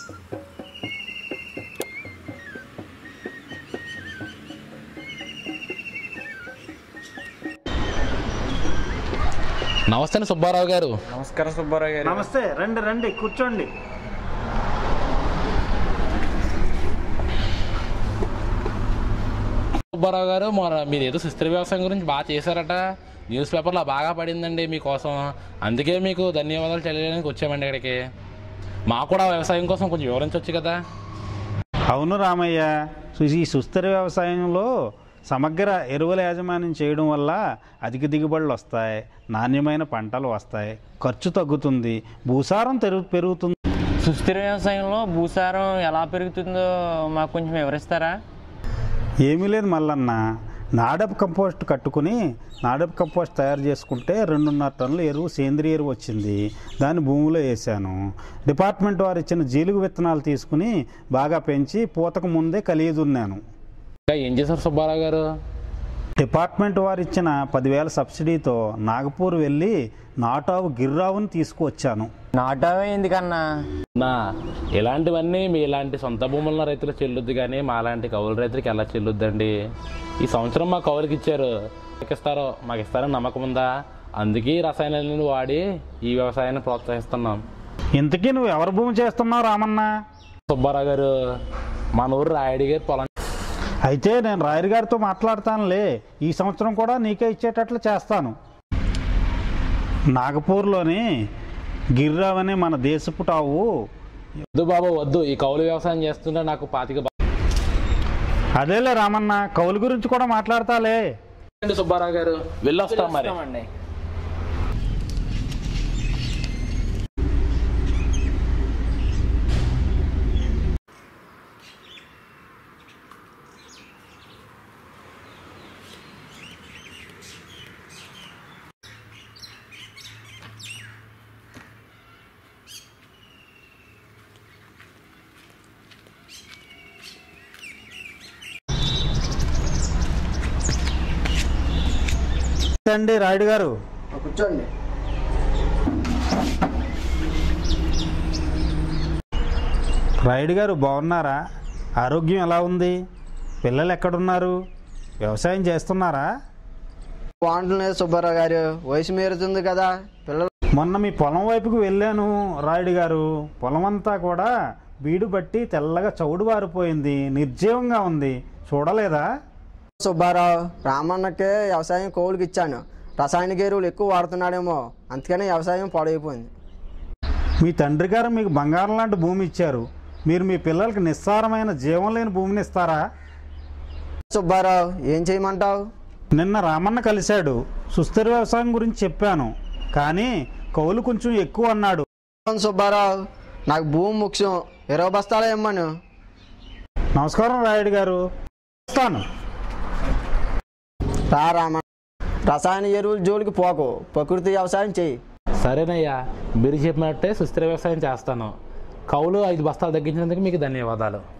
నమస్తే అండి సుబ్బారావు గారు నమస్కారం సుబ్బారావు గారు నమస్తే రండి రండి కూర్చోండి సుబ్బారావు గారు మన మీరు ఏదో సుస్థిర వ్యవసాయం గురించి బాగా చేశారట న్యూస్ పేపర్లో బాగా పడిందండి మీకోసం అందుకే మీకు ధన్యవాదాలు తెలియడానికి వచ్చామండి ఇక్కడికి మాకు కూడా వ్యవసాయం కోసం కొంచెం వివరించవచ్చు కదా అవును రామయ్య సు- ఈ సుస్థిర వ్యవసాయంలో సమగ్ర ఎరువుల యాజమాన్యం చేయడం వల్ల అధిక దిగుబడులు వస్తాయి నాణ్యమైన పంటలు వస్తాయి ఖర్చు తగ్గుతుంది భూసారం తెరు పెరుగుతుంది సుస్థిర వ్యవసాయంలో భూసారం ఎలా పెరుగుతుందో మాకు కొంచెం వివరిస్తారా ఏమీ లేదు మల్లన్న నాడప్ కంపోస్ట్ కట్టుకుని నాడప్ కంపోస్ట్ తయారు చేసుకుంటే రెండున్నర టన్నుల ఎరువు సేంద్రియ ఎరువు వచ్చింది దాన్ని భూమిలో వేసాను డిపార్ట్మెంట్ వారు ఇచ్చిన జీలుగు విత్తనాలు తీసుకుని బాగా పెంచి పూతకు ముందే కలియదున్నాను ఇంకా ఏం చేశారు సుబ్బారావు గారు డిపార్ట్మెంట్ వారు ఇచ్చిన పదివేల సబ్సిడీతో నాగపూర్ వెళ్ళి నాటావు గిర్రావుని తీసుకువచ్చాను నాటావే ఎందుకన్నా నా ఇలాంటివన్నీ మీ ఇలాంటి సొంత భూముల రైతులకు చెల్లుద్ది కానీ మా లాంటి కౌలు రైతులకి ఎలా చెల్లుద్దండి ఈ సంవత్సరం మా కౌలుకి ఇచ్చారు మాకు ఇస్తారో మాకు ఇస్తారని నమ్మకం ఉందా అందుకే ఈ రసాయనాలను వాడి ఈ వ్యవసాయాన్ని ప్రోత్సహిస్తున్నాం ఇంతకీ నువ్వు ఎవరి భూమి చేస్తున్నావు రామన్న సుబ్బారావు గారు మన ఊరు రాయుడి గారి పొలం అయితే నేను రాయర్ గారితో మాట్లాడతానులే ఈ సంవత్సరం కూడా నీకే ఇచ్చేటట్లు చేస్తాను నాగపూర్లోని గిర్రావ్ అనే మన దేశపు టావు వద్దు బాబు వద్దు ఈ కౌలు వ్యవసాయం చేస్తుంటే నాకు పాతిక బా- అదేలే రామన్న కౌలు గురించి కూడా మాట్లాడతాలే అండి సుబ్బారావు గారు వెళ్ళొస్తాం మరి ఇస్తామండి. అండి రాయుడు గారు కూర్చోండి రాయుడు గారు బాగున్నారా ఆరోగ్యం ఎలా ఉంది పిల్లలు ఎక్కడున్నారు వ్యవసాయం చేస్తున్నారా బాగుంటుంది సుబ్బారావు గారు వయసు మీరుతుంది కదా పిల్లలు మొన్న మీ పొలం వైపుకు వెళ్ళాను రాయుడు గారు పొలం అంతా కూడా బీడు బట్టి తెల్లగా చౌడు బారిపోయింది నిర్జీవంగా ఉంది చూడలేదా సుబ్బారావు రామన్నకే వ్యవసాయం కోవులకి ఇచ్చాను రసాయనిక ఎరువులు ఎక్కువ వాడుతున్నాడేమో అందుకనే వ్యవసాయం పాడైపోయింది మీ తండ్రి గారు మీకు బంగారం లాంటి భూమి ఇచ్చారు మీరు మీ పిల్లలకి నిస్సారమైన జీవం లేని భూమిని ఇస్తారా సుబ్బారావు ఏం చేయమంటావు నిన్న రామన్న కలిశాడు సుస్థిర వ్యవసాయం గురించి చెప్పాను కానీ కౌలు కొంచెం ఎక్కువ అన్నాడు అవును సుబ్బారావు నాకు భూమి ముఖ్యం ఇరవై బస్తాలే ఇమ్మను నమస్కారం రాయుడు గారు వస్తాను రా రామన్న రసాయన ఎరువుల జోలికి పోకు ప్రకృతి వ్యవసాయం చెయ్యి సరేనయ్యా మీరు చెప్పినట్టే సుస్థిర వ్యవసాయం చేస్తాను కౌలు ఐదు బస్తాలు తగ్గించినందుకు మీకు ధన్యవాదాలు